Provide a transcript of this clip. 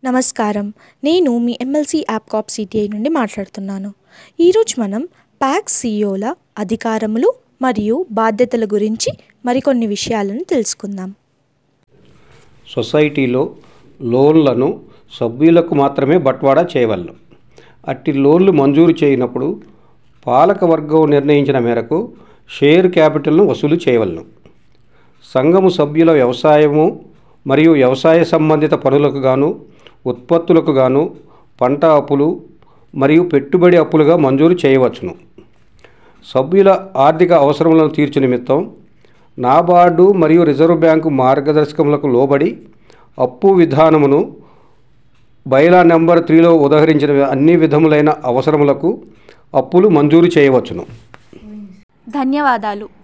నమస్కారం నేను మీ ఎమ్మెల్సీ యాప్ కాప్ సిటిఐ నుండి మాట్లాడుతున్నాను ఈరోజు మనం ప్యాక్ సిఇఓల అధికారములు మరియు బాధ్యతల గురించి మరికొన్ని విషయాలను తెలుసుకుందాం సొసైటీలో లోన్లను సభ్యులకు మాత్రమే బట్వాడా చేయవలను అట్టి లోన్లు మంజూరు చేయనప్పుడు పాలక వర్గం నిర్ణయించిన మేరకు షేర్ క్యాపిటల్ను వసూలు చేయవలను సంఘము సభ్యుల వ్యవసాయము మరియు వ్యవసాయ సంబంధిత పనులకు గాను ఉత్పత్తులకు గాను పంట అప్పులు మరియు పెట్టుబడి అప్పులుగా మంజూరు చేయవచ్చును సభ్యుల ఆర్థిక అవసరములను తీర్చు నిమిత్తం నాబార్డు మరియు రిజర్వ్ బ్యాంకు మార్గదర్శకములకు లోబడి అప్పు విధానమును బైలా నెంబర్ త్రీలో ఉదహరించిన అన్ని విధములైన అవసరములకు అప్పులు మంజూరు చేయవచ్చును ధన్యవాదాలు